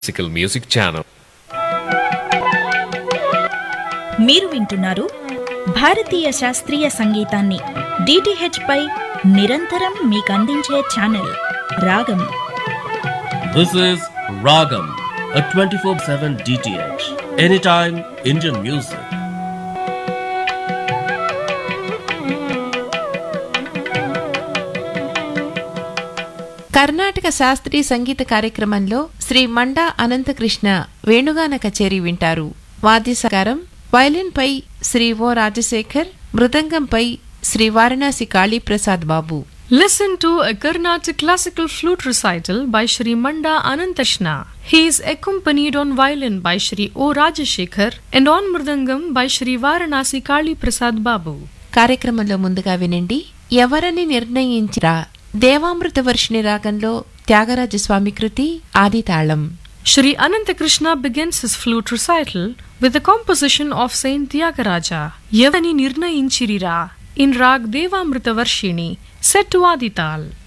classical music channel. మీరు వింటున్నారు భారతీయ శాస్త్రీయ సంగీతాన్ని డిటిహెచ్ పై నిరంతరం మీకు అందించే ఛానల్ రాగం This is Ragam, a 24 7 DTH. Anytime Indian music. Karnataka శాస్త్రీయ సంగీత కార్యక్రమంలో శ్రీ మండా అనంతకృష్ణ వేణుగాన కచేరీ వింటారు వాద్య సహకారం వయలిన్ పై శ్రీ ఓ రాజశేఖర్ మృదంగంపై Sri Varanasi Kaliprasad Babu Listen to a Carnatic classical flute recital by Shri Manda Anantashna. He is accompanied on violin by Shri O. Rajashekhar and on mridangam by Shri Varanasi Kali Prasad Babu. కార్యక్రమంలో ముందుగా వినండి ఎవరని నిర్ణయించిరా దేవామృత వర్షిణి రాగంలో త్యాగరాజ స్వామి కృతి ఆది తాళం Shri Anantakrishna begins his flute recital with a composition of Saint Tyagaraja, Yavani Nirnayinchirira, in Rag Devamrita Varshini, set to Adital.